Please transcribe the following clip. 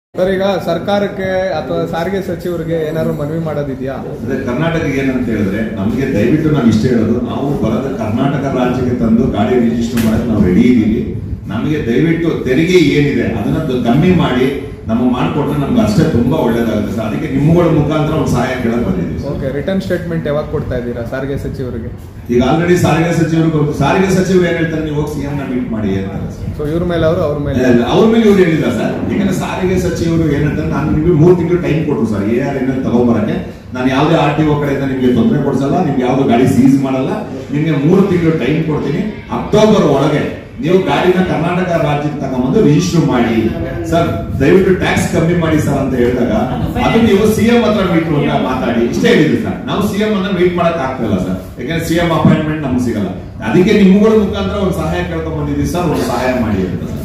Sir ಈಗ ಸರ್ಕಾರಕ್ಕೆ ಅಥವಾ ಸಾರಿಗೆ ಸಚಿವರಿಗೆ ಏನಾದ್ರು ಮನವಿ ಮಾಡೋದಿದ್ಯಾ ಅದೇ ಕರ್ನಾಟಕಕ್ಕೆ ಏನಂತ ಹೇಳಿದ್ರೆ ನಮಗೆ ದಯವಿಟ್ಟು ನಾವು ಇಷ್ಟ ಹೇಳೋದು ನಾವು ಬರೋದ ಕರ್ನಾಟಕ ರಾಜ್ಯಕ್ಕೆ ತಂದು ಗಾಡಿ ರಿಜಿಸ್ಟರ್ ಮಾಡಕ್ಕೆ ನಾವು ರೆಡಿ ಇದ್ದೀವಿ ನಮಗೆ ದಯವಿಟ್ಟು ತೆರಿಗೆ ಏನಿದೆ ಅದನ್ನ ದ- ಕಮ್ಮಿ ಮಾಡಿ ನಮಗೆ ಮಾಡಿಕೊಟ್ರೆ ನಮ್ಗೆ ಅಷ್ಟೇ ತುಂಬಾ ಒಳ್ಳೇದಾಗುತ್ತೆ ಸರ್ ಅದಕ್ಕೆ ನಿಮ್ಮಗಳ ಮುಖಾಂತರ ಒಂದು ಸಹಾಯ ಕೇಳಕ್ ಬಂದಿದ್ದೀವಿ ಸರ್. ಓಕೆ ರಿಟರ್ನ್ ಸ್ಟೇಟ್ಮೆಂಟ್ ಯಾವಾಗ ಕೊಡ್ತಾ ಇದ್ದೀರಾ ಸಾರಿಗೆ ಸಚಿವರಿಗೆ ಈಗ ಆಲ್ರೆಡಿ ಸಾರಿಗೆ ಸಚಿವರು ಸಾರಿಗೆ ಸಚಿವರು ಏನ್ ಹೇಳ್ತಾರೆ ನೀವು ಹೋಗಿ ಸಿಎಂ ನ ಮೀಟ್ ಮಾಡಿ ಅಂತಾರೆ ಸರ್ ಸೊ ಇವ್ರ ಮೇಲೆ ಅವರು ಅವ್ರ ಮೇಲೆ ಅವ್ರ ಮೇಲೆ ಇವ್ರು ಹೇಳಿಲ್ಲ ಸರ್ ಯಾಕಂದ್ರೆ ಸಾರಿಗೆ ಸಚಿವರು ಏನಂತಾರೆ ನಾನು ನಿಮಗೆ ಮೂರು ತಿಂಗಳು ಟೈಮ್ ಕೊಟ್ಟರು ಸರ್ ಎ ಆರ್ ಎನ್ ತಗೊಂಬರಕ್ಕೆ ನಾನು ಯಾವುದೇ ಆರ್ ಟಿ ಒ ಕಡೆಯಿಂದ ನಿಮಗೆ ತೊಂದರೆ ಕೊಡ್ಸಲ್ಲ ನಿಮ್ಗೆ ಯಾವ್ದು ಗಾಡಿ ಸೀಸ್ ಮಾಡಲ್ಲ ನಿಮ್ಗೆ ಮೂರು ತಿಂಗಳು ಟೈಮ್ ಕೊಡ್ತೀನಿ ಅಕ್ಟೋಬರ್ ಒಳಗೆ ನೀವು ಗಾಡಿನ ಕರ್ನಾಟಕ ರಾಜ್ಯಕ್ಕೆ ತಗೊಂಬಂದು ರಿಜಿಸ್ಟರ್ ಮಾಡಿ ಸರ್ ದಯವಿಟ್ಟು ಟ್ಯಾಕ್ಸ್ ಕಮ್ಮಿ ಮಾಡಿ ಸರ್ ಅಂತ ಹೇಳಿದಾಗ ಅದು ನೀವು ಸಿಎಂ ಹತ್ರ ಮೀಟ್ ಮಾತಾಡಿ ಇಷ್ಟೇ ಹೇಳಿದ್ರಿ ಸರ್ ನಾವು ಸಿಎಂ ಅನ್ನ ಮೀಟ್ ಮಾಡಕ್ ಆಗ್ತಿಲ್ಲ ಸರ್ ಯಾಕಂದ್ರೆ ಸಿಎಂ ಅಪಾಯಿಂಟ್ಮೆಂಟ್ ನಮ್ಗೆ ಸಿಗಲ್ಲ ಅದಕ್ಕೆ ನಿಮ್ಮಗಳ ಮುಖಾಂತರ ಒಂದು ಸಹಾಯ ಕೇಳ್ಕೊಂಡ್ ಬಂದಿದ್ದೀವಿ ಸರ್ ಒಂದು ಸಹಾಯ ಮಾಡಿ ಅಂತ